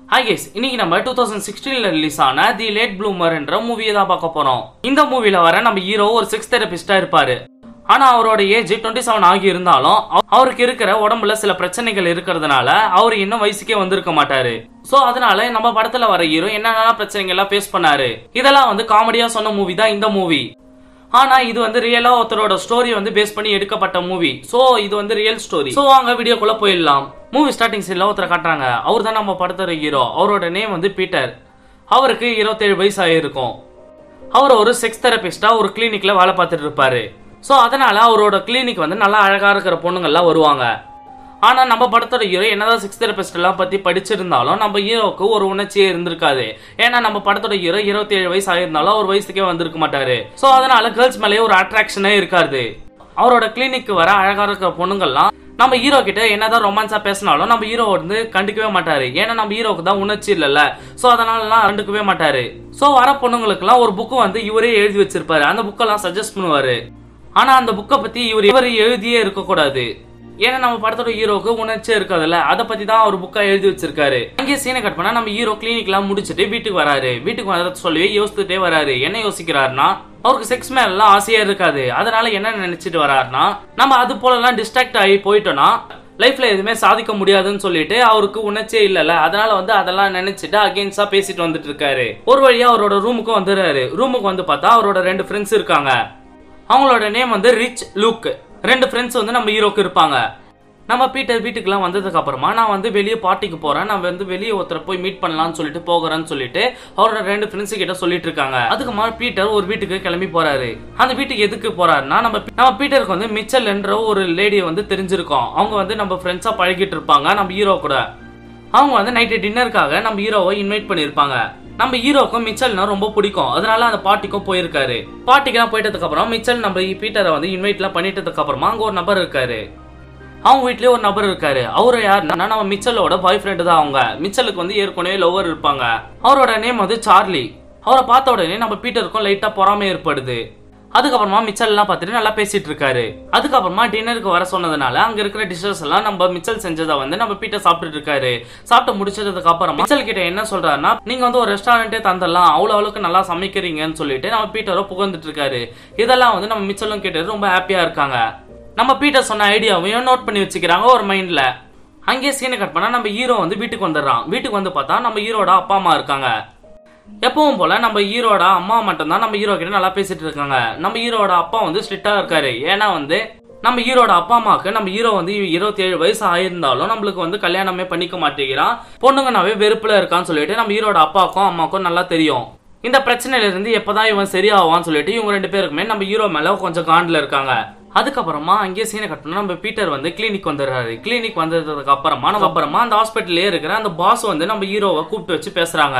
hi guys இன்னைக்கு நம்ம two thousand சிக்ஸ்டீன்ல release ஆன தி லேட் ப்ளூமர் என்ற மூவியை தான் பார்க்க போறோம் இந்த மூவில வர நம்ம ஹீரோ ஒரு சிக்ஸ் தெரபிஸ்டா இருப்பாரு ஆனா அவரோட ஏஜ் டுவெண்ட்டி செவன் ஆகி இருந்தாலும் அவ- அவருக்கு இருக்கிற உடம்புல சில பிரச்சனைகள் இருக்கிறதுனால அவர் இன்னும் வயசுக்கே வந்திருக்க மாட்டாரு சோ அதனால நம்ம படத்துல வர ஹீரோ என்னென்ன பிரச்சனைகள் எல்லாம் ஃபேஸ் பண்ணாரு இதெல்லாம் வந்து காமெடியா சொன்ன மூவி தான் இந்த மூவி ஆனா இது வந்து ரியலா ஒருத்தரோட ஸ்டோரி வந்து பேஸ் பண்ணி எடுக்கப்பட்ட மூவி சோ இது வந்து ரியல் ஸ்டோரி சோ வாங்க வீடியோக்குள்ள போயிடலாம் மூவி ஸ்டார்டிங் சீன்ல ஒருத்தரை காட்டுறாங்க அவர் தான் நம்ம படத்தோட ஹீரோ அவரோட நேம் வந்து பீட்டர் அவருக்கு இருபத்தேழு வயசு ஆயிருக்கும் அவர் ஒரு செக்ஸ் தெரபிஸ்டா ஒரு கிளினிக்ல வேலை பார்த்துட்டு இருப்பாரு சோ அதனால அவரோட கிளினிக் வந்து நல்லா அழகா இருக்கிற பொண்ணுங்கள்லாம் வருவாங்க ஆனா நம்ம படத்தோட ஹீரோ என்னதான் சிக்ஸ் தெரபிஸ்ட் எல்லாம் பத்தி படிச்சிருந்தாலும் நம்ம ஹீரோக்கு ஒரு உணர்ச்சியே இருந்திருக்காது ஏன்னா நம்ம படத்தோட ஹீரோ இருபத்தி ஏழு வயசு ஆயிருந்தாலும் அவர் வயசுக்கே வந்திருக்க மாட்டாரு சோ அதனால கேர்ள்ஸ் மேலேயே ஒரு அட்ராக்ஷனே இருக்காது அவரோட கிளினிக்கு வர அழகா இருக்கிற பொண்ணுங்கள்லாம் நம்ம ஹீரோ கிட்ட என்னதான் ரொமான்ஸா பேசினாலும் நம்ம ஹீரோ வந்து கண்டுக்கவே மாட்டாரு ஏன்னா நம்ம ஹீரோக்கு தான் உணர்ச்சி இல்லைல்ல சோ அதனாலலாம் கண்டுக்கவே மாட்டாரு சோ வர பொண்ணுங்களுக்குலாம் ஒரு புக்கு வந்து இவரே எழுதி வச்சிருப்பாரு அந்த புக்கெல்லாம் சஜஸ்ட் பண்ணுவாரு ஆனா அந்த புக்கை பத்தி இவர் இவர் எழுதியே இருக்க கூடாது ஏன்னா நம்ம படத்தோட ஹீரோக்கு உணர்ச்சியே இருக்காதுல்ல அதை பத்தி தான் அவர் புக்கா எழுதி வச்சிருக்காரு அங்கே சீனை கட் பண்ணா நம்ம ஹீரோ கிளினிக்லாம் முடிச்சிட்டு வீட்டுக்கு வராரு வீட்டுக்கு வர சொல்லி யோசிச்சுட்டே வராரு என்ன யோசிக்கிறாருன்னா அவருக்கு செக்ஸ் மேலாம் ஆசையா இருக்காது அதனால என்ன நினைச்சிட்டு வராருன்னா நம்ம அது போலலாம் டிஸ்ட்ராக்ட் ஆகி போயிட்டோம்னா லைஃப்ல எதுவுமே சாதிக்க முடியாதுன்னு சொல்லிட்டு அவருக்கு உணர்ச்சியே இல்லல அதனால வந்து அதெல்லாம் நினைச்சிட்டு அகேன்ஸ்டா பேசிட்டு வந்துட்டு இருக்காரு ஒரு வழியா அவரோட ரூமுக்கு வந்துடுறாரு ரூமுக்கு வந்து பார்த்தா அவரோட ரெண்டு ஃப்ரெண்ட்ஸ் இருக்காங்க அவங்களோட நேம் வந்து ரிச் லூக் ரெண்டு ஃப்ரெண்ட்ஸ் வந்து நம்ம ஹீரோக்கு இருப்பாங்க நம்ம பீட்டர் வீட்டுக்குலாம் வந்ததுக்கு அப்புறமா நான் வந்து வெளியே பார்ட்டிக்கு போறேன் நான் வந்து வெளியே ஒருத்தரை போய் மீட் பண்ணலாம்னு சொல்லிட்டு போகிறேன்னு சொல்லிட்டு அவரோட ரெண்டு ஃப்ரெண்ட்ஸ் கிட்ட சொல்லிட்டு இருக்காங்க அதுக்கு பீட்டர் ஒரு வீட்டுக்கு கிளம்பி போறாரு அந்த வீட்டுக்கு எதுக்கு போறாருன்னா நம்ம நம்ம பீட்டருக்கு வந்து மிச்சல் என்ற ஒரு லேடியை வந்து தெரிஞ்சிருக்கோம் அவங்க வந்து நம்ம ஃப்ரெண்ட்ஸா பழகிட்டு இருப்பாங்க நம்ம ஹீரோ கூட அவங்க வந்து நைட்டு டின்னருக்காக நம்ம ஹீரோவை இன்வைட் பண்ணியிருப்பாங்க நம்ம ஹீரோக்கும் மிச்சல்னா ரொம்ப பிடிக்கும் அதனால அந்த பார்ட்டிக்கும் போயிருக்காரு பார்ட்டிக்கெல்லாம் போயிட்டதுக்கு அப்புறம் மிச்சல் நம்ம பீட்டரை வந்து இன்வைட்லாம் பண்ணிட்டதுக்கு அப்புறமா அங்க ஒரு நபர் இருக்காரு அவங்க வீட்லயே ஒரு நபர் இருக்காரு அவரு யாருன்னா நம்ம மிச்சலோட பாய் ஃப்ரெண்டு தான் அவங்க மிச்சலுக்கு வந்து ஏற்கனவே லவர் இருப்பாங்க அவரோட நேம் வந்து சார்லி அவரை பார்த்த உடனே நம்ம பீட்டருக்கும் லைட்டா பொறாமை ஏற்படுது அதுக்கப்புறமா மிச்சல் எல்லாம் பார்த்துட்டு நல்லா பேசிட்டு இருக்காரு அதுக்கப்புறமா டின்னருக்கு வர சொன்னதுனால அங்க இருக்கிற டிஷஸ் எல்லாம் நம்ம மிச்சல் செஞ்சதை வந்து நம்ம பீட்டர் சாப்பிட்டுட்டு இருக்காரு சாப்பிட்டு முடிச்சதுக்கு அப்புறமா மிச்சல் கிட்ட என்ன சொல்றாருன்னா நீங்க வந்து ஒரு ரெஸ்டாரண்டே தந்துடலாம் அவ்வளவு அளவுக்கு நல்லா சமைக்கிறீங்கன்னு சொல்லிட்டு நம்ம பீட்டரோ புகழ்ந்துட்டு இருக்காரு இதெல்லாம் வந்து நம்ம மிச்சலும் கேட்டு ரொம்ப ஹாப்பியா இருக்காங்க நம்ம பீட்டர் சொன்ன ஐடியாவையும் நோட் பண்ணி வச்சுக்கிறாங்க ஒரு மைண்ட்ல அங்கேயே சீனை கட் பண்ணா நம்ம ஹீரோ வந்து வீட்டுக்கு வந்துடுறான் வீட்டுக்கு வந்து பார்த்தா நம்ம ஹீரோட அப்பா அம்மா இருக்காங்க எப்பவும் போல நம்ம ஹீரோட அம்மா மட்டும்தான் நம்ம ஹீரோ கிட்ட நல்லா பேசிட்டு இருக்காங்க நம்ம ஹீரோட அப்பா வந்து ஸ்ட்ரிக்டா இருக்காரு ஏன்னா வந்து நம்ம ஹீரோட அப்பா அம்மாக்கு நம்ம ஹீரோ வந்து இருபத்தி ஏழு வயசு ஆயிருந்தாலும் நம்மளுக்கு வந்து கல்யாணமே பண்ணிக்க மாட்டேங்கிறான் பொண்ணுங்கனாவே வெறுப்புல இருக்கான்னு சொல்லிட்டு நம்ம ஹீரோட அப்பாவுக்கும் அம்மாவுக்கும் நல்லா தெரியும் இந்த பிரச்சனையில இருந்து எப்பதான் இவன் சரியாவான்னு சொல்லிட்டு இவங்க ரெண்டு பேருக்குமே நம்ம ஹீரோ மேல கொஞ்சம் காண்டில் இருக்காங்க அதுக்கப்புறமா அங்கேயே சீனை கட்டணும் நம்ம பீட்டர் வந்து கிளினிக் வந்துடுறாரு கிளினிக் வந்ததுக்கு அப்புறமா நம்ம அப்புறமா அந்த ஹாஸ்பிட்டல்லே இருக்கிற அந்த பாஸ் வந்து நம்ம ஹீரோவை கூப்பிட்டு வச்சு பேசுறாங்க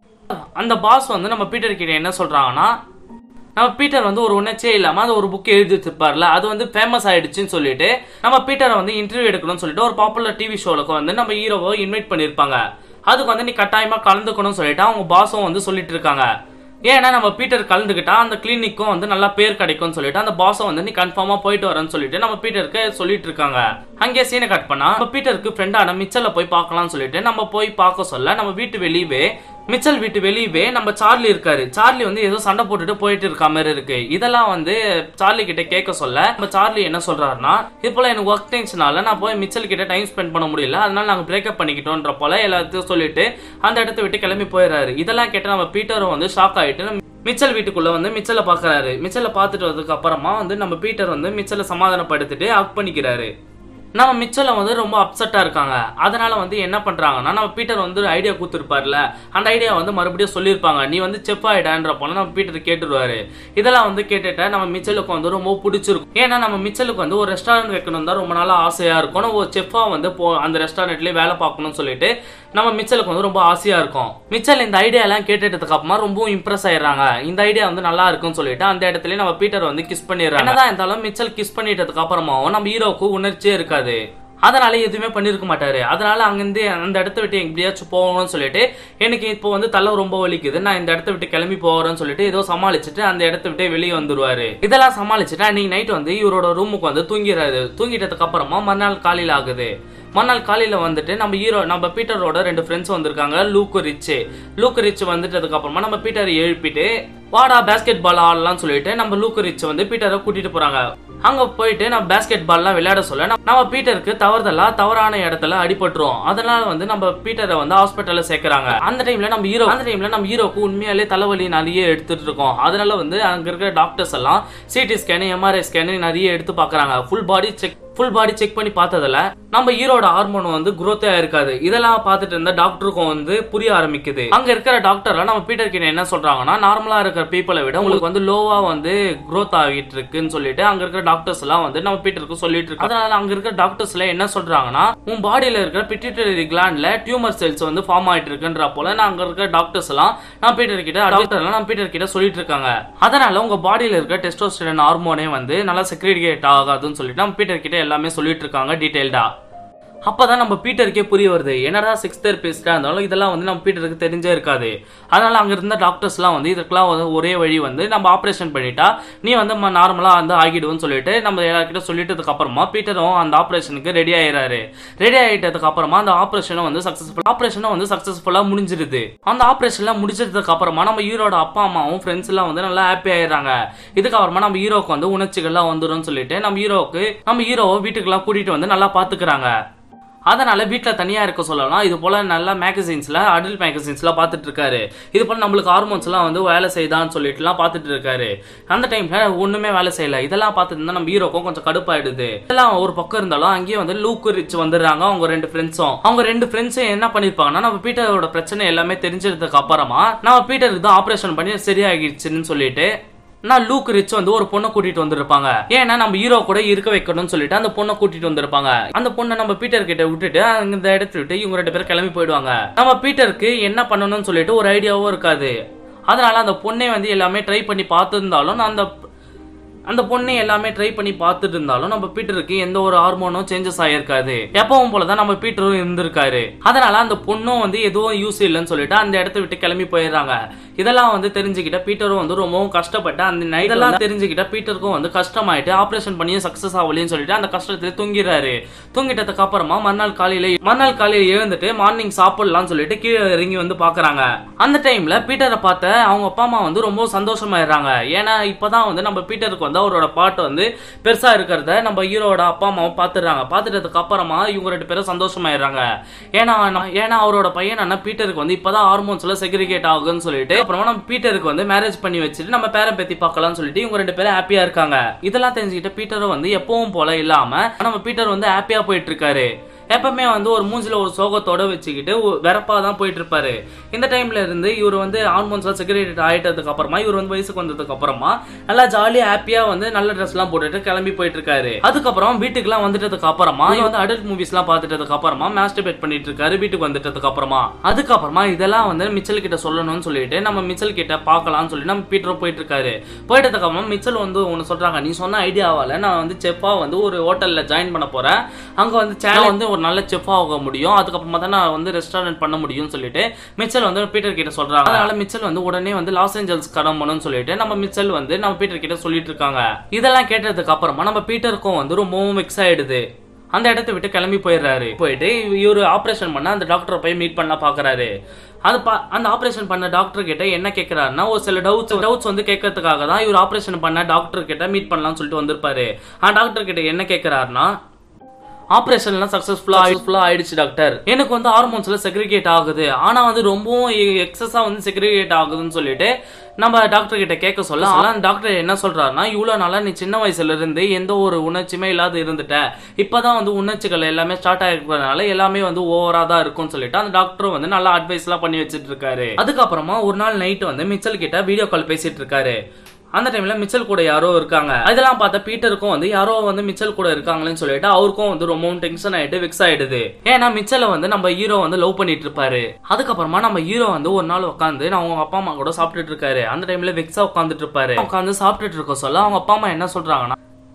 அந்த பாஸ் வந்து நம்ம பீட்டர் கிட்ட என்ன சொல்றாங்கன்னா நம்ம பீட்டர் வந்து ஒரு உணர்ச்சியே இல்லாம அது ஒரு புக் எழுதி வச்சிருப்பார்ல அது வந்து ஃபேமஸ் ஆயிடுச்சுன்னு சொல்லிட்டு நம்ம பீட்டரை வந்து இன்டர்வியூ எடுக்கணும்னு சொல்லிட்டு ஒரு பாப்புலர் டிவி ஷோலுக்கு வந்து நம்ம ஹீரோவை இன்வைட் பண்ணிருப்பாங்க அதுக்கு வந்து நீ கட்டாயமா கலந்துக்கணும்னு சொல்லிட்டு அவங்க பாஸும் வந்து சொல்லிட்டு இருக்காங்க ஏன்னா நம்ம பீட்டர் கலந்துக்கிட்டா அந்த கிளினிக்கும் வந்து நல்லா பேர் கிடைக்கும்னு சொல்லிட்டு அந்த பாஸும் வந்து நீ கன்ஃபார்மா போயிட்டு வரேன்னு சொல்லிட்டு நம்ம பீட்டருக்கு சொல்லிட்டு இருக்காங்க அங்கே சீனை கட் பண்ணா நம்ம பீட்டருக்கு ஃப்ரெண்டான மிச்சலை போய் பார்க்கலாம்னு சொல்லிட்டு நம்ம போய் பார்க்க சொல்ல நம்ம வீட்டு வெளியவே மிச்சல் வீட்டு வெளியவே நம்ம சார்லி இருக்காரு சார்லி வந்து ஏதோ சண்டை போட்டுட்டு போயிட்டு இருக்க மாதிரி இருக்கு இதெல்லாம் வந்து சார்லி கிட்ட கேட்க சொல்ல நம்ம சார்லி என்ன சொல்றாருன்னா இது போல எனக்கு ஒர்க் டென்ஷனால நான் போய் மிச்சல் கிட்ட டைம் ஸ்பெண்ட் பண்ண முடியல அதனால நாங்க பிரேக்கப் பண்ணிக்கிட்டோன்ற போல எல்லாத்தையும் சொல்லிட்டு அந்த இடத்த விட்டு கிளம்பி போயிடுறாரு இதெல்லாம் கேட்டு நம்ம பீட்டரும் வந்து ஷாக் ஆயிட்டு மிச்சல் வீட்டுக்குள்ள வந்து மிச்சலை பாக்குறாரு மிச்சலை பார்த்துட்டு வந்ததுக்கு அப்புறமா வந்து நம்ம பீட்டர் வந்து மிச்சலை சமாதானப்படுத்திட்டு அக் பண்ணிக்கிறாரு நம்ம மிச்சல வந்து ரொம்ப அப்செட்டா இருக்காங்க அதனால வந்து என்ன பண்றாங்கன்னா நம்ம பீட்டர் வந்து ஒரு ஐடியா கொடுத்துருப்பார்ல அந்த ஐடியா வந்து மறுபடியும் சொல்லியிருப்பாங்க நீ வந்து செஃப் ஆயிடான்ற போல நம்ம பீட்டர் கேட்டுருவாரு இதெல்லாம் வந்து கேட்டுட்ட நம்ம மிச்சலுக்கு வந்து ரொம்ப பிடிச்சிருக்கும் ஏன்னா நம்ம மிச்சலுக்கு வந்து ஒரு ரெஸ்டாரண்ட் வைக்கணும் தான் ரொம்ப நாளா ஆசையா இருக்கும் நம்ம ஒரு செஃபா வந்து போ அந்த ரெஸ்டாரண்ட்லயே வேலை பார்க்கணும்னு சொல்லிட்டு நம்ம மிச்சலுக்கு வந்து ரொம்ப ஆசையா இருக்கும் மிச்சல் இந்த ஐடியா எல்லாம் கேட்டுட்டதுக்கு அப்புறமா ரொம்ப இம்ப்ரெஸ் ஆயிடுறாங்க இந்த ஐடியா வந்து நல்லா இருக்கும்னு சொல்லிட்டு அந்த இடத்துல நம்ம பீட்டர் வந்து கிஸ் பண்ணிடுறாங்க என்னதான் இருந்தாலும் மிச்சல் கிஸ் பண்ணிட்டதுக்கு அப்புறமாவும் நம்ம ஹீரோக்கு உணர்ச்சியே இருக்காது அதனால எதுவுமே பண்ணிருக்க மாட்டாரு அதனால அங்கிருந்து அந்த இடத்த விட்டு எப்படியாச்சும் போகணும்னு சொல்லிட்டு எனக்கு இப்போ வந்து தலை ரொம்ப வலிக்குது நான் இந்த இடத்த விட்டு கிளம்பி போறேன்னு சொல்லிட்டு ஏதோ சமாளிச்சுட்டு அந்த இடத்த விட்டு வெளியே வந்துருவாரு இதெல்லாம் சமாளிச்சுட்டு அன்னைக்கு நைட் வந்து இவரோட ரூமுக்கு வந்து தூங்கிறாரு தூங்கிட்டதுக்கு அப்புறமா மறுநாள் காலையில ஆகுது மறுநாள் காலையில வந்துட்டு நம்ம ஹீரோ நம்ம பீட்டரோட ரெண்டு ஃப்ரெண்ட்ஸ் வந்திருக்காங்க லூக்கு ரிச் லூக்கு ரிச் வந்துட்டதுக்கு அப்புறமா நம்ம பீட்டரை எழுப்பிட்டு வாடா பேஸ்கெட் பால் ஆடலாம்னு சொல்லிட்டு நம்ம லூக்கு ரிச் வந்து பீட்டரை கூட்டிட்டு போறாங்க அங்க போயிட்டு நம்ம பேஸ்கெட் பால்லாம் விளையாட சொல்ல நம்ம- நம்ம பீட்டருக்கு தவறுதலா தவறான இடத்துல அடிபட்டுரும் அதனால வந்து நம்ம பீட்டரை வந்து ஹாஸ்பிட்டல்ல சேர்க்கறாங்க அந்த டைம்ல நம்ம ஹீரோ அந்த டைம்ல நம்ம ஹீரோக்கு உண்மையாலே தலைவலி நிறைய எடுத்துட்டு இருக்கோம் அதனால வந்து அங்க இருக்கிற டாக்டர்ஸ் எல்லாம் சிடி ஸ்கேனு எம்ஆர்ஐ ஸ்கேனு நிறைய எடுத்து பாக்குறாங்க full body check full body check பண்ணி பார்த்ததுல நம்ம ஹீரோட ஹார்மோன் வந்து குரோத்தே இருக்காது இதெல்லாம் பார்த்துட்டு இருந்த டாக்டருக்கும் வந்து புரிய ஆரம்பிக்குது அங்க இருக்கிற டாக்டர்லாம் நம்ம பீட்டர் கிட்ட என்ன சொல்றாங்கன்னா நார்மலா இருக்கிற பீப்பிளை விட உங்களுக்கு வந்து லோவா வந்து growth ஆகிட்டு இருக்குன்னு சொல்லிட்டு அங்க இருக்கிற டாக்டர்ஸ் எல்லாம் வந்து நம்ம பீட்டருக்கு சொல்லிட்டு இருக்கு அதனால அங்க இருக்கிற டாக்டர்ஸ்ல என்ன சொல்றாங்கன்னா உன் பாடியில இருக்கிற பிட்யூட்டரி கிளாண்ட்ல டியூமர் செல்ஸ் வந்து ஃபார்ம் ஆயிட்டு இருக்குன்ற போல நான் அங்க இருக்கிற டாக்டர்ஸ் எல்லாம் நான் பீட்டர் கிட்ட டாக்டர் எல்லாம் நம்ம பீட்டர் கிட்ட சொல்லிட்டு இருக்காங்க அதனால உங்க பாடியில இருக்கிற டெஸ்டோஸ்டெரான் ஹார்மோனே வந்து நல்லா செக்ரிகேட் ஆகாதுன்னு சொல்லிட்டு நம்ம பீட்டர் கிட்ட எல்லாமே சொல்லிட்டு இருக்காங்க டீடைல்டா அப்பதான் நம்ம பீட்டருக்கே புரிய வருது என்னடா சிக்ஸ் தெரபிஸ்டா இருந்தாலும் இதெல்லாம் வந்து நம்ம பீட்டருக்கு தெரிஞ்சே இருக்காது அதனால அங்க இருந்த டாக்டர்ஸ்லாம் வந்து இதுக்கெல்லாம் வந்து ஒரே வழி வந்து நம்ம ஆபரேஷன் பண்ணிட்டா நீ வந்து நார்மலா வந்து ஆகிடுவோம்னு சொல்லிட்டு நம்ம எல்லார்கிட்ட சொல்லிட்டதுக்கு அப்புறமா பீட்டரும் அந்த ஆபரேஷனுக்கு ரெடி ஆயிடுறாரு ரெடி ஆயிட்டதுக்கு அப்புறமா அந்த ஆபரேஷனும் வந்து சக்சஸ்ஃபுல் ஆபரேஷனும் வந்து சக்சஸ்ஃபுல்லா முடிஞ்சிருது அந்த ஆபரேஷன்லாம் முடிச்சதுக்கு அப்புறமா நம்ம ஹீரோட அப்பா அம்மாவும் ஃப்ரெண்ட்ஸ் எல்லாம் வந்து நல்லா ஹாப்பி ஆயிடுறாங்க இதுக்கப்புறமா நம்ம ஹீரோக்கு வந்து உணர்ச்சிகள்லாம் வந்துரும்னு சொல்லிட்டு நம்ம ஹீரோக்கு நம்ம ஹீரோவை வீட்டுக்கெல்லாம் கூட்டிட்டு வந்து நல்லா பாத்துக்கிறாங்க அதனால வீட்ல தனியா இருக்க சொல்லலாம் இது போல நல்ல மேகசின்ஸ்ல அடல்ட் மேகசின்ஸ்ல பாத்துட்டு இருக்காரு இது போல நம்மளுக்கு ஹார்மோன்ஸ் எல்லாம் வந்து வேலை செய்தான்னு சொல்லிட்டுலாம் பாத்துட்டு இருக்காரு அந்த டைம்ல ஒண்ணுமே வேலை செய்யல இதெல்லாம் பார்த்துட்டு இருந்தா நம்ம ஹீரோக்கும் கொஞ்சம் கடுப்பாயிடுது இதெல்லாம் ஒரு பக்கம் இருந்தாலும் அங்கேயே வந்து லூக்கு ரிச் வந்துடுறாங்க அவங்க ரெண்டு ஃப்ரெண்ட்ஸும் அவங்க ரெண்டு ஃப்ரெண்ட்ஸும் என்ன பண்ணிருப்பாங்கன்னா நம்ம பீட்டரோட பிரச்சனை எல்லாமே தெரிஞ்சதுக்கு அப்புறமா நம்ம பீட்டருக்கு தான் ஆபரேஷன் பண்ணி சரியாகிடுச்சுன்னு சொல்லிட்டு நான் லூக் ரிச் வந்து ஒரு பொண்ணை கூட்டிட்டு வந்திருப்பாங்க ஏன்னா நம்ம ஹீரோ கூட இருக்க வைக்கணும்னு சொல்லிட்டு அந்த பொண்ணை கூட்டிட்டு வந்திருப்பாங்க அந்த பொண்ணை நம்ம பீட்டர் கிட்ட விட்டுட்டு அங்க இந்த இடத்த விட்டு இவங்க ரெண்டு பேரும் கிளம்பி போயிடுவாங்க நம்ம பீட்டருக்கு என்ன பண்ணணும்னு சொல்லிட்டு ஒரு ஐடியாவும் இருக்காது அதனால அந்த பொண்ணை வந்து எல்லாமே ட்ரை பண்ணி பார்த்திருந்தாலும் நான் அந்த அந்த பொண்ணு எல்லாமே ட்ரை பண்ணி பார்த்துட்டு இருந்தாலும் நம்ம பீட்டருக்கு எந்த ஒரு ஹார்மோனும் சேஞ்சஸ் ஆயிருக்காது எப்பவும் போலதான் நம்ம பீட்டரும் இருந்திருக்காரு அதனால அந்த பொண்ணும் வந்து எதுவும் யூஸ் இல்லைன்னு சொல்லிட்டு அந்த இடத்த விட்டு கிளம்பி போயிடுறாங்க இதெல்லாம் வந்து தெரிஞ்சுக்கிட்ட பீட்டரும் வந்து ரொம்பவும் கஷ்டப்பட்டு அந்த night எல்லாம் தெரிஞ்சுக்கிட்ட பீட்டருக்கும் வந்து கஷ்டமாயிட்டு ஆபரேஷன் பண்ணியும் சக்சஸ் ஆகலைன்னு சொல்லிட்டு அந்த கஷ்டத்துல தூங்கிடுறாரு தூங்கிட்டதுக்கு அப்புறமா மறுநாள் காலையில மறுநாள் காலையில எழுந்துட்டு மார்னிங் சாப்பிடலாம்னு சொல்லிட்டு கீழே இறங்கி வந்து பாக்குறாங்க அந்த டைம்ல பீட்டரை பார்த்த அவங்க அப்பா அம்மா வந்து ரொம்ப சந்தோஷமாயிடுறாங்க ஏன்னா இப்பதான் வந்து நம்ம பீட்டருக்கு வந்து அவரோட பாட்டு வந்து பெருசா இருக்கிறத நம்ம ஹீரோட அப்பா அம்மாவும் பாத்துடுறாங்க பாத்துட்டதுக்கு அப்புறமா இவங்க ரெண்டு பேரும் சந்தோஷமாயிடுறாங்க ஏன்னா நம்ம- ஏன்னா அவரோட பையன் அண்ணா பீட்டருக்கு வந்து இப்பதான் ஹார்மோன்ஸ்ல செக்ரிகேட் ஆகுன்னு சொல்லிட்டு அப்புறமா நம்ம பீட்டருக்கு வந்து மேரேஜ் பண்ணி வச்சுட்டு நம்ம பேரன் பேத்தி பார்க்கலாம்னு சொல்லிட்டு இவங்க ரெண்டு பேரும் ஹாப்பியா இருக்காங்க இதெல்லாம் தெரிஞ்சுக்கிட்ட பீட்டரும் வந்து எப்பவும் போல இல்லாம நம்ம பீட்டர் வந்து ஹாப்பியா போயிட்டு இருக்காரு எப்பவுமே வந்து ஒரு மூஞ்சில ஒரு சோகத்தோட வச்சுக்கிட்டு ஒ- வெறப்பா தான் போயிட்டு இருப்பாரு இந்த டைம்ல இருந்து இவர் வந்து ஹார்மோன்ஸ்ல செக்ரேட் ஆயிட்டதுக்கு அப்புறமா இவர் வந்து வயசுக்கு வந்ததுக்கு அப்புறமா நல்லா ஜாலியா ஹாப்பியா வந்து நல்ல ட்ரெஸ் எல்லாம் போட்டுட்டு கிளம்பி போயிட்டு இருக்காரு அதுக்கப்புறம் வீட்டுக்கு எல்லாம் வந்துட்டதுக்கு அப்புறமா இவர் வந்து அடல்ட் மூவிஸ் எல்லாம் பார்த்துட்டதுக்கு அப்புறமா மாஸ்டர்பேட் பண்ணிட்டு இருக்காரு வீட்டுக்கு வந்துட்டதுக்கு அப்புறமா அதுக்கப்புறமா இதெல்லாம் வந்து மிச்சல் கிட்ட சொல்லணும்னு சொல்லிட்டு நம்ம மிச்சல் கிட்ட பார்க்கலாம்னு சொல்லி நம்ம பீட்டரும் போயிட்டு இருக்காரு போயிட்டதுக்கு அப்புறமா மிச்சல் வந்து ஒன்னு சொல்றாங்க நீ சொன்ன ஐடியாவால நான் வந்து செஃப்பா வந்து ஒரு ஹோட்டல்ல ஜாயின் பண்ண போறேன் அங்க வந்து சேனல் வந்து ஒரு நல்ல செஃப் ஆக முடியும் அதுக்கப்புறமா தான் நான் வந்து ரெஸ்டாரண்ட் பண்ண முடியும்னு சொல்லிட்டு மிச்சல் வந்து பீட்டர் கிட்ட சொல்றாங்க அதனால மிச்சல் வந்து உடனே வந்து லாஸ் ஏஞ்சல்ஸ் கிளம்பணும்னு சொல்லிட்டு நம்ம மிச்சல் வந்து நம்ம பீட்டர் கிட்ட சொல்லிட்டு இருக்காங்க இதெல்லாம் கேட்டதுக்கு அப்புறமா நம்ம பீட்டருக்கும் வந்து ரொம்பவும் மிக்ஸ் ஆயிடுது அந்த இடத்த விட்டு கிளம்பி போயிடுறாரு போயிட்டு இவரு ஆபரேஷன் பண்ண அந்த டாக்டரை போய் மீட் பண்ண பாக்குறாரு அது பா- அந்த ஆபரேஷன் பண்ண டாக்டர் கிட்ட என்ன கேக்குறாருன்னா ஒரு சில டவுட்ஸ் டவுட்ஸ் வந்து கேட்கறதுக்காக தான் இவர் ஆபரேஷன் பண்ண டாக்டர் கிட்ட மீட் பண்ணலாம்னு சொல்லிட்டு வந்திருப்பாரு ஆ டாக்டர் கிட்ட என்ன கேக்குறாருன்னா ஆபரேஷன்லாம் சக்சஸ்ஃபுல்லா ஃபுல்லா ஆயிடுச்சு டாக்டர் எனக்கு வந்து ஹார்மோன்ஸ்ல செக்ரிகேட் ஆகுது ஆனா வந்து ரொம்பவும் எக்ஸஸா வந்து செக்ரிகேட் ஆகுதுன்னு சொல்லிட்டு நம்ம டாக்டர் கிட்ட கேட்க சொல்ல ஆனா டாக்டர் என்ன சொல்றாருன்னா இவ்வளவு நாளா நீ சின்ன வயசுல இருந்து எந்த ஒரு உணர்ச்சியுமே இல்லாத இருந்துட்ட இப்பதான் வந்து உணர்ச்சிகள் எல்லாமே ஸ்டார்ட் ஆயிருக்கிறதுனால எல்லாமே வந்து ஓவரா தான் இருக்கும்னு சொல்லிட்டு அந்த டாக்டரும் வந்து நல்லா அட்வைஸ் எல்லாம் பண்ணி வச்சிட்டு இருக்காரு அதுக்கப்புறமா ஒரு நாள் நைட் வந்து மிச்சல் கிட்ட வீடியோ கால் பேசிட்டு இருக்காரு அந்த டைம்ல மிச்சல் கூட யாரோ இருக்காங்க இதெல்லாம் பார்த்தா பீட்டருக்கும் வந்து யாரோ வந்து மிச்சல் கூட இருக்காங்களேன்னு சொல்லிட்டு அவருக்கும் வந்து ரொம்பவும் டென்ஷன் ஆயிட்டு வெக்ஸ் ஆயிடுது ஏன்னா மிச்சலை வந்து நம்ம ஹீரோ வந்து லவ் பண்ணிட்டு இருப்பாரு அதுக்கப்புறமா நம்ம ஹீரோ வந்து ஒரு நாள் உட்காந்து நான் அவங்க அப்பா அம்மா கூட சாப்பிட்டுட்டு இருக்காரு அந்த டைம்ல வெக்ஸா உட்காந்துட்டு இருப்பாரு உட்காந்து சாப்பிட்டுட்டு இருக்க சொல்ல அவங்க அப்பா அம்மா என்ன சொல்றாங்கன்னா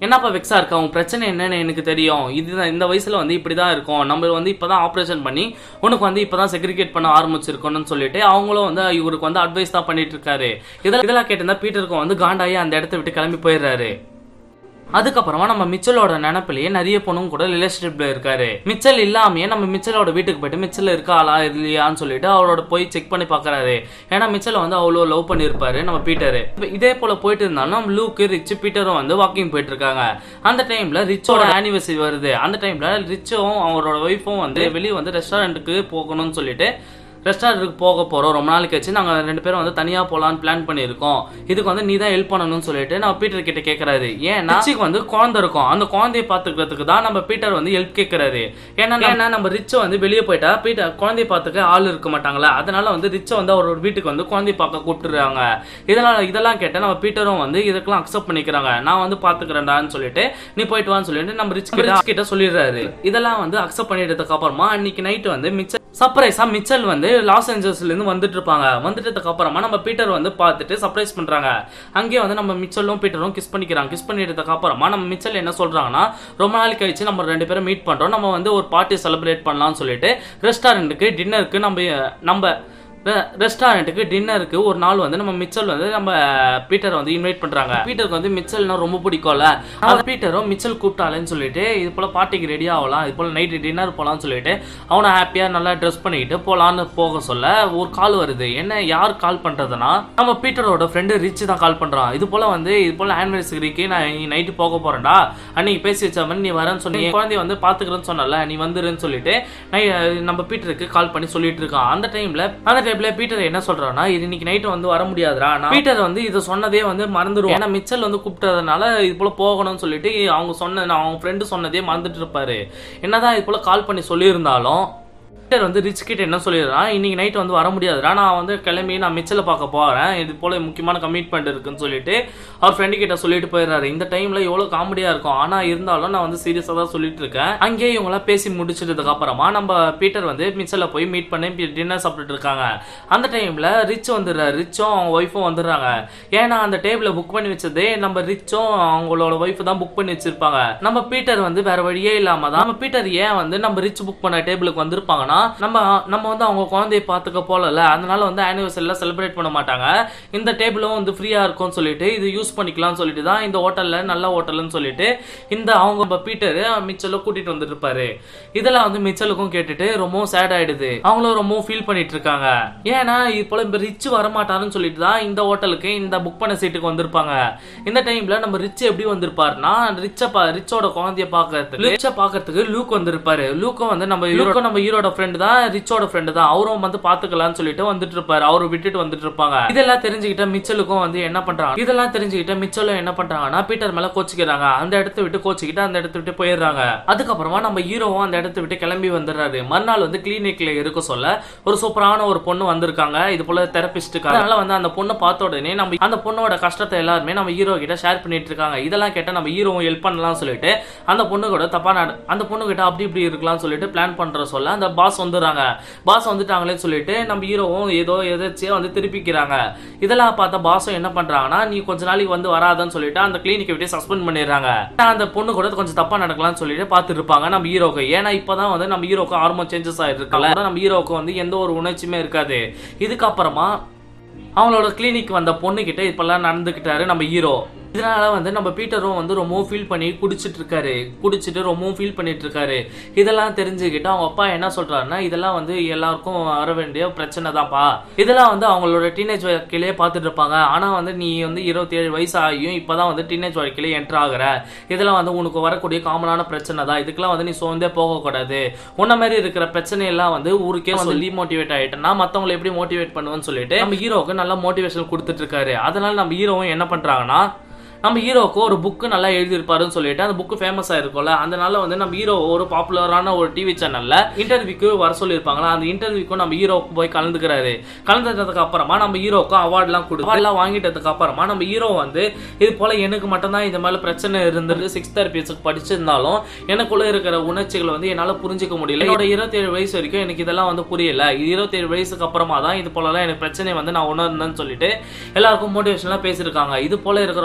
என்னப்பா வெக்ஸா இருக்கா உன் பிரச்சனை என்னன்னு எனக்கு தெரியும் இதுதான் இந்த வயசுல வந்து இப்படிதான் இருக்கும் நம்ம வந்து இப்பதான் ஆபரேஷன் பண்ணி உனக்கு வந்து இப்பதான் செக்ரிகேட் பண்ண ஆரம்பிச்சிருக்கோம்னு சொல்லிட்டு அவங்களும் வந்து இவருக்கு வந்து அட்வைஸ் தான் பண்ணிட்டு இருக்காரு இதெல்லாம் இதெல்லாம் கேட்டிருந்தா பீட்டருக்கும் வந்து காண்டாயி அந்த இடத்த விட்டு கிளம்பி போயிடுறாரு அதுக்கப்புறமா நம்ம மிச்சலோட நினப்பிலேயே நிறைய பொண்ணும் கூட ரிலேஷன்ஷிப்ல இருக்காரு மிச்சல் இல்லாமயே நம்ம மிச்சலோட வீட்டுக்கு போயிட்டு மிச்சல் இருக்காளா இல்லையான்னு சொல்லிட்டு அவரோட போய் செக் பண்ணி பாக்குறாரு ஏன்னா மிச்சல வந்து அவ்வளோ லவ் பண்ணியிருப்பாரு நம்ம பீட்டர் இதே போல போயிட்டு இருந்தாலும் நம்ம லூக்கு ரிச் பீட்டரும் வந்து வாக்கிங் போயிட்டு இருக்காங்க அந்த டைம்ல ரிச்சோட ஆனிவர்சரி வருது அந்த டைம்ல ரிச்சும் அவரோட ஒய்ஃபும் வந்து வெளியே வந்து ரெஸ்டாரண்ட்டுக்கு போகணும்னு சொல்லிட்டு ரெஸ்டாரண்ட்டுக்கு போக போகிறோம் ரொம்ப நாளைக்கு வச்சு நாங்கள் ரெண்டு பேரும் வந்து தனியாக போகலான்னு பிளான் பண்ணியிருக்கோம் இதுக்கு வந்து நீ தான் ஹெல்ப் பண்ணணும்னு சொல்லிட்டு நம்ம பீட்டர் கிட்ட கேட்குறாரு ஏன்னா ரிச்சிக்கு வந்து குழந்தை இருக்கும் அந்த குழந்தைய பார்த்துக்கிறதுக்கு தான் நம்ம பீட்டர் வந்து ஹெல்ப் கேட்குறாரு ஏன்னா ஏன்னா நம்ம ரிச்சை வந்து வெளியே போயிட்டா பீட்டர் குழந்தைய பார்த்துக்க ஆள் இருக்க மாட்டாங்களா அதனால வந்து ரிச்சை வந்து அவரோட வீட்டுக்கு வந்து குழந்தைய பார்க்க கூப்பிட்டுறாங்க இதெல்லாம் இதெல்லாம் கேட்டால் நம்ம பீட்டரும் வந்து இதுக்கெல்லாம் அக்செப்ட் பண்ணிக்கிறாங்க நான் வந்து பார்த்துக்கிறேன்டான்னு சொல்லிட்டு நீ போயிட்டு வான்னு சொல்லிட்டு நம்ம ரிச் கிட்ட ரிச் கிட்ட சொல்லிடுறாரு இதெல்லாம் வந்து அக்செப்ட் பண்ணிட்டதுக்கு அப்புறமா அன்னைக்கு நைட்டு வந்து மிச்சர் சர்ப்ரைஸா மிச்சல் வந்து லாஸ் ஏஞ்சல்ஸ்ல இருந்து வந்துட்டு இருப்பாங்க வந்துட்டதுக்கு அப்புறமா நம்ம பீட்டர் வந்து பார்த்துட்டு சர்ப்ரைஸ் பண்றாங்க அங்கேயே வந்து நம்ம மிச்சலும் பீட்டரும் கிஸ் பண்ணிக்கிறாங்க கிஸ் பண்ணிட்டதுக்கு அப்புறமா நம்ம மிச்சல் என்ன சொல்றாங்கன்னா ரொம்ப நாள் கழிச்சு நம்ம ரெண்டு பேரும் மீட் பண்றோம் நம்ம வந்து ஒரு பார்ட்டி செலிப்ரேட் பண்ணலாம்னு சொல்லிட்டு ரெஸ்டாரண்ட்டுக்கு டின்னருக்கு நம்ம நம்ம ரெஸ்டாரண்ட்டுக்கு டின்னருக்கு ஒரு நாள் வந்து நம்ம மிச்சல் வந்து நம்ம பீட்டர் வந்து இன்வைட் பண்றாங்க பீட்டருக்கு வந்து மிச்சல்னா ரொம்ப பிடிக்கும்ல அது பீட்டரும் மிச்சல் கூப்பிட்டாலேன்னு சொல்லிட்டு இது போல பார்ட்டிக்கு ரெடி ஆகலாம் இது போல நைட்டு டின்னர் போலாம்னு சொல்லிட்டு அவனை ஹாப்பியா நல்லா ட்ரெஸ் பண்ணிக்கிட்டு போலான்னு போக சொல்ல ஒரு கால் வருது என்ன யார் கால் பண்றதுன்னா நம்ம பீட்டரோட ஃப்ரெண்டு ரிச் தான் கால் பண்றான் இது போல வந்து இது போல ஆனிவர்சரிக்கு நான் நைட்டு போக போறேன்டா அன்னைக்கு பேசி வச்ச மாதிரி நீ வரேன்னு சொல்லி என் குழந்தைய வந்து பாத்துக்கிறேன்னு சொன்னல நீ வந்துருன்னு சொல்லிட்டு நை- நம்ம பீட்டருக்கு கால் பண்ணி சொல்லிட்டு இருக்கான் அந்த டைம்ல அந்த டைம்ல பீட்டர் என்ன சொல்றான்னா இது இன்னைக்கு நைட்டு வந்து வர முடியாதுடா நான் பீட்டர் வந்து இதை சொன்னதே வந்து மறந்துடும் ஏன்னா மிச்சல் வந்து கூப்பிட்டதுனால இது போல போகணும்னு சொல்லிட்டு அவங்க சொன்ன அவங்க ஃப்ரெண்டு சொன்னதே மறந்துட்டு இருப்பாரு என்னதான் இது போல கால் பண்ணி சொல்லியிருந்தாலும் பீட்டர் வந்து ரிச் கிட்ட என்ன சொல்லிடுறான் இன்னைக்கு நைட் வந்து வர முடியாதுடா நான் வந்து கிளம்பி நான் மிச்சலை பார்க்க போறேன் இது போல முக்கியமான கமிட்மெண்ட் இருக்குன்னு சொல்லிட்டு அவர் ஃப்ரெண்டு கிட்ட சொல்லிட்டு போயிடுறாரு இந்த டைம்ல எவ்வளவு காமெடியா இருக்கும் ஆனா இருந்தாலும் நான் வந்து சீரியஸா தான் சொல்லிட்டு இருக்கேன் அங்கேயே இவங்களாம் பேசி முடிச்சதுக்கு அப்புறமா நம்ம பீட்டர் வந்து மிச்சல போய் மீட் பண்ணி டின்னர் சாப்பிட்டுட்டு இருக்காங்க அந்த டைம்ல ரிச் வந்துடுறாரு ரிச்சும் அவங்க ஒய்ஃபும் வந்துடுறாங்க ஏன்னா அந்த டேபிள புக் பண்ணி வச்சதே நம்ம ரிச்சும் அவங்களோட ஒய்ஃப் தான் புக் பண்ணி வச்சிருப்பாங்க நம்ம பீட்டர் வந்து வேற வழியே இல்லாம தான் நம்ம பீட்டர் ஏன் வந்து நம்ம ரிச் புக் பண்ண டேபிளுக்கு வந்திருப்பாங்கன்னா நம்ம நம்ம வந்து அவங்க குழந்தைய பார்த்துக்க போலல அதனால வந்து ஆனிவர்சரிலாம் செலிப்ரேட் பண்ண மாட்டாங்க இந்த டேபிளும் வந்து ஃப்ரீயா இருக்கும்னு சொல்லிட்டு இது யூஸ் பண்ணிக்கலாம்னு சொல்லிட்டு தான் இந்த ஹோட்டல்ல நல்ல ஹோட்டல்னு சொல்லிட்டு இந்த அவங்க நம்ம பீட்டர் மிச்சல கூட்டிட்டு வந்துட்டு இருப்பாரு இதெல்லாம் வந்து மிச்சலுக்கும் கேட்டுட்டு ரொம்ப சேட் ஆயிடுது அவங்களும் ரொம்ப ஃபீல் பண்ணிட்டு இருக்காங்க ஏன்னா இது போல இப்ப ரிச் வரமாட்டாருன்னு சொல்லிட்டு தான் இந்த ஹோட்டலுக்கு இந்த புக் பண்ண சீட்டுக்கு வந்திருப்பாங்க இந்த டைம்ல நம்ம ரிச் எப்படி வந்திருப்பாருன்னா ரிச்ச பா ரிச்சோட குழந்தைய பாக்குறதுக்கு ரிச்ச பாக்குறதுக்கு லூக் வந்திருப்பாரு லூக்கும் வந்து நம்ம லூக்கும் நம்ம ஹீரோட ஃப்ரெண்டு தான் ரிச்சோட ஃப்ரெண்டு தான் அவரும் வந்து பாத்துக்கலாம்னு சொல்லிட்டு வந்துட்டு இருப்பாரு அவரை விட்டுட்டு வந்துட்டு இருப்பாங்க இதெல்லாம் தெரிஞ்சுக்கிட்ட மிச்சலுக்கும் வந்து என்ன பண்றாங்க இதெல்லாம் தெரிஞ்சுக்கிட்ட மிச்சலும் என்ன பண்றாங்கன்னா பீட்டர் மேல கோச்சிக்கிறாங்க அந்த இடத்த விட்டு கோச்சிக்கிட்டு அந்த இடத்த விட்டு போயிடுறாங்க அதுக்கப்புறமா நம்ம ஹீரோவும் அந்த இடத்த விட்டு கிளம்பி வந்துடுறாரு மறுநாள் வந்து கிளினிக்ல இருக்க சொல்ல ஒரு சூப்பரான ஒரு பொண்ணு வந்திருக்காங்க இது போல தெரபிஸ்டுக்கு அதனால வந்து அந்த பொண்ணை பார்த்த உடனே நம்ம அந்த பொண்ணோட கஷ்டத்தை எல்லாருமே நம்ம ஹீரோ கிட்ட ஷேர் பண்ணிட்டு இருக்காங்க இதெல்லாம் கேட்டா நம்ம ஹீரோவும் ஹெல்ப் பண்ணலாம் சொல்லிட்டு அந்த பொண்ணு கூட தப்பா நட அந்த பொண்ணு கிட்ட அப்படி இப்படி இருக்கலாம்னு சொல்லிட்டு பிளான் பண்ற சொல்ல அந்த பாஸ் வந்துடுறாங்க பாஸ் வந்துட்டாங்களேன்னு சொல்லிட்டு நம்ம ஹீரோவும் ஏதோ எதாச்சியா வந்து திருப்பிக்கிறாங்க இதெல்லாம் பார்த்தா பாஸும் என்ன பண்றாங்கன்னா நீ கொஞ்ச நாளைக்கு வந்து வராதன்னு சொல்லிட்டு அந்த கிளினிக்கை விட்டு சஸ்பெண்ட் பண்ணிடுறாங்க ஆனா அந்த பொண்ணு கூட கொஞ்சம் தப்பா நடக்கலாம்னு சொல்லிட்டு பார்த்துட்டு இருப்பாங்க நம்ம ஹீரோக்கு ஏன்னா இப்பதான் வந்து நம்ம ஹீரோக்கு ஹார்மோன் சேஞ்சஸ் ஆயிட்டு இருக்கல நம்ம ஹீரோக்கு வந்து எந்த ஒரு உணர்ச்சியுமே இருக்காது இதுக்கப்புறமா அவங்களோட கிளினிக் வந்த பொண்ணு கிட்ட இப்பெல்லாம் நடந்துக்கிட்டாரு நம்ம ஹீரோ இதனால வந்து நம்ம பீட்டரும் வந்து ரொம்பவும் ஃபீல் பண்ணி குடிச்சிட்டு இருக்காரு குடிச்சிட்டு ரொம்பவும் ஃபீல் பண்ணிட்டு இருக்காரு இதெல்லாம் தெரிஞ்சுக்கிட்டு அவங்க அப்பா என்ன சொல்றாருன்னா இதெல்லாம் வந்து எல்லாருக்கும் வர வேண்டிய பிரச்சனை தான்ப்பா இதெல்லாம் வந்து அவங்களோட டீனேஜ் வாழ்க்கையிலேயே பார்த்துட்டு இருப்பாங்க ஆனா வந்து நீ வந்து இருபத்தி ஏழு வயசு ஆகியும் இப்பதான் வந்து டீனேஜ் வாழ்க்கையிலே என்டர் ஆகுற இதெல்லாம் வந்து உனக்கு வரக்கூடிய காமனான பிரச்சனை தான் இதுக்கெல்லாம் வந்து நீ சோர்ந்தே போகக்கூடாது உன்ன மாதிரி இருக்கிற பிரச்சனை எல்லாம் வந்து ஊருக்கே சொல்லி மோட்டிவேட் ஆயிட்டேன்னா மத்தவங்களை எப்படி மோட்டிவேட் பண்ணுவேன்னு சொல்லிட்டு நம்ம ஹீரோவுக்கு நல்லா மோட்டிவேஷன் கொடுத்துட்டு இருக்காரு அதனால நம்ம ஹீரோவும் என்ன பண்றாங்கன்னா நம்ம ஹீரோக்கு ஒரு புக்கு நல்லா எழுதியிருப்பாருன்னு சொல்லிட்டு அந்த புக்கு ஃபேமஸ் ஆயிருக்கும்ல அதனால வந்து நம்ம ஹீரோ ஒரு பாப்புலரான ஒரு டிவி சேனல்ல இன்டர்வியூக்கு வர சொல்லியிருப்பாங்களா அந்த இன்டர்வியூக்கும் நம்ம ஹீரோக்கு போய் கலந்துக்கிறாரு கலந்துட்டதுக்கு அப்புறமா நம்ம ஹீரோக்கு அவார்ட்லாம் கொடு அவார்ட்லாம் வாங்கிட்டதுக்கு அப்புறமா நம்ம ஹீரோ வந்து இது போல எனக்கு மட்டும்தான் இந்த மாதிரி பிரச்சனை இருந்தது சிக்ஸ் தெரபிஸ்க்கு படிச்சிருந்தாலும் எனக்குள்ள இருக்கிற உணர்ச்சிகளை வந்து என்னால புரிஞ்சுக்க முடியல என்னோட இருபத்தேழு வயசு வரைக்கும் எனக்கு இதெல்லாம் வந்து புரியல இருபத்தேழு வயசுக்கு அப்புறமா தான் இது போலலாம் எனக்கு பிரச்சனை வந்து நான் உணர்ந்தேன்னு சொல்லிட்டு எல்லாருக்கும் மோட்டிவேஷன்லாம் பேசியிருக்காங்க இது போல இருக்கிறவங்கள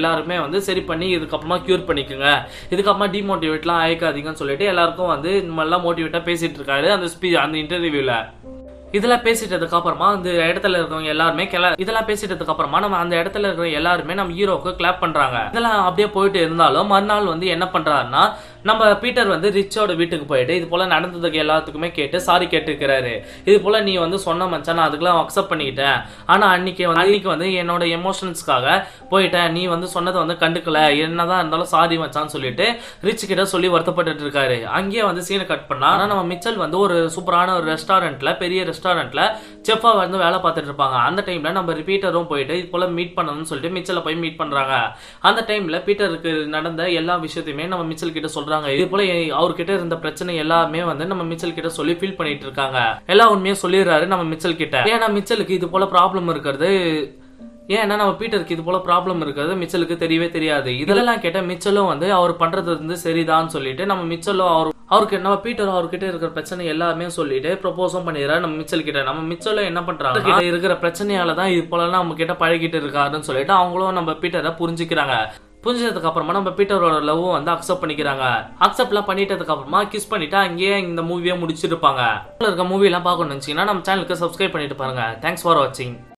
எல்லாருமே வந்து சரி பண்ணி இதுக்கப்புறமா கியூர் பண்ணிக்கோங்க இதுக்கப்புறமா டிமோட்டிவேட்லாம் ஆயிக்காதீங்கன்னு சொல்லிட்டு எல்லாருக்கும் வந்து இந்த மாதிரிலாம் மோட்டிவேட்டா பேசிட்டு இருக்காரு அந்த ஸ்பீ அந்த இன்டர்வியூல இதெல்லாம் பேசிட்டதுக்கு அப்புறமா அந்த இடத்துல இருக்கவங்க எல்லாருமே கிள இதெல்லாம் பேசிட்டதுக்கு அப்புறமா நம்ம அந்த இடத்துல இருக்கிற எல்லாருமே நம்ம ஹீரோவுக்கு கிளாப் பண்றாங்க இதெல்லாம் அப்படியே போயிட்டு இருந்தாலும் மறுநாள் வந்து என்ன பண்றாருன்னா நம்ம பீட்டர் வந்து ரிச்சோட வீட்டுக்கு போயிட்டு இது போல நடந்ததுக்கு எல்லாத்துக்குமே கேட்டு சாரி கேட்டுக்கிறாரு இது போல நீ வந்து சொன்ன மச்சான் நான் அதுக்கெல்லாம் அக்செப்ட் பண்ணிக்கிட்டேன் ஆனா அன்னைக்கு வந்து அன்னைக்கு வந்து என்னோட எமோஷன்ஸ்க்காக போயிட்டேன் நீ வந்து சொன்னதை வந்து கண்டுக்கல என்னதான் இருந்தாலும் சாரி மச்சான்னு சொல்லிட்டு ரிச் கிட்ட சொல்லி வருத்தப்பட்டுட்டு இருக்காரு அங்கேயே வந்து சீனை கட் பண்ணா ஆனா நம்ம மிச்சல் வந்து ஒரு சூப்பரான ஒரு ரெஸ்டாரண்ட்ல பெரிய ரெஸ்டாரண்ட்ல செஃபா வந்து வேலை பார்த்துட்டு இருப்பாங்க அந்த டைம்ல நம்ம ரிப்பீட்டரும் போயிட்டு இது போல மீட் பண்ணணும்னு சொல்லிட்டு மிச்சலை போய் மீட் பண்றாங்க அந்த டைம்ல பீட்டருக்கு நடந்த எல்லா விஷயத்தையுமே நம்ம மிச்சல் கிட்ட சொல்றாங்க இது போல அவர்கிட்ட இருந்த பிரச்சனை எல்லாமே வந்து நம்ம மிச்சல் கிட்ட சொல்லி ஃபீல் பண்ணிட்டு இருக்காங்க எல்லா உண்மையும் சொல்லிடுறாரு நம்ம மிச்சல் கிட்ட ஏன்னா மிச்சலுக்கு இது போல ப்ராப்ளம் இருக்கிறது ஏன்னா நம்ம பீட்டருக்கு இது போல ப்ராப்ளம் இருக்கிறது மிச்சலுக்கு தெரியவே தெரியாது இதெல்லாம் கேட்ட மிச்சலும் வந்து அவர் பண்றது வந்து சரிதான்னு சொல்லிட்டு நம்ம மிச்சலும் அவர் அவருக்கு நம்ம பீட்டர் அவர்கிட்ட இருக்கிற பிரச்சனை எல்லாமே சொல்லிட்டு ப்ரொபோஸும் பண்ணிடுறாரு நம்ம மிச்சல் கிட்ட நம்ம மிச்சலும் என்ன பண்றாங்க கிட்ட இருக்கிற பிரச்சனையால தான் இது போலலாம் நம்ம கிட்ட பழகிட்டு இருக்காருன்னு சொல்லிட்டு அவங்களும் நம்ம பீட்டரை புரிஞ்சுக்கிறாங்க புரிஞ்சதுக்கு அப்புறமா நம்ம பீட்டரோட லவ்வும் வந்து அக்செப்ட் பண்ணிக்கிறாங்க அக்செப்ட்லாம் பண்ணிட்டதுக்கு அப்புறமா கிஸ் பண்ணிட்டு அங்கேயே இந்த மூவியை முடிச்சிருப்பாங்க இருக்க மூவி எல்லாம் பார்க்கணும்னு நினைச்சீங்கன்னா நம்ம சேனலுக்கு சப்ஸ்கிரைப் பண்ணிட்டு பாருங்க தேங்க்ஸ் ஃபார் வாட்சிங்